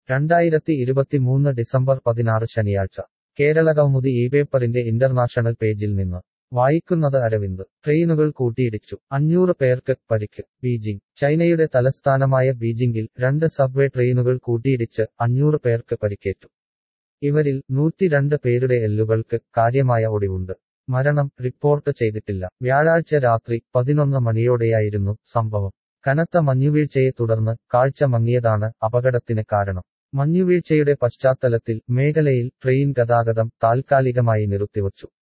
രണ്ടായിരത്തി ഇരുപത്തിമൂന്ന് ഡിസംബർ പതിനാറ് ശനിയാഴ്ച കേരളകൗമുദി ഈ പേപ്പറിന്റെ ഇന്റർനാഷണൽ പേജിൽ നിന്ന് വായിക്കുന്നത് അരവിന്ദ് ട്രെയിനുകൾ കൂട്ടിയിടിച്ചു അഞ്ഞൂറ് പേർക്ക് പരിക്ക് ബീജിംഗ് ചൈനയുടെ തലസ്ഥാനമായ ബീജിംഗിൽ രണ്ട് സബ്വേ ട്രെയിനുകൾ കൂട്ടിയിടിച്ച് അഞ്ഞൂറ് പേർക്ക് പരിക്കേറ്റു ഇവരിൽ നൂറ്റിരണ്ട് പേരുടെ എല്ലുകൾക്ക് കാര്യമായ ഒടിവുണ്ട് മരണം റിപ്പോർട്ട് ചെയ്തിട്ടില്ല വ്യാഴാഴ്ച രാത്രി പതിനൊന്ന് മണിയോടെയായിരുന്നു സംഭവം കനത്ത മഞ്ഞുവീഴ്ചയെ തുടർന്ന് കാഴ്ച മങ്ങിയതാണ് അപകടത്തിന് കാരണം മഞ്ഞുവീഴ്ചയുടെ പശ്ചാത്തലത്തിൽ മേഖലയിൽ ട്രെയിൻ ഗതാഗതം താൽക്കാലികമായി നിർത്തിവച്ചു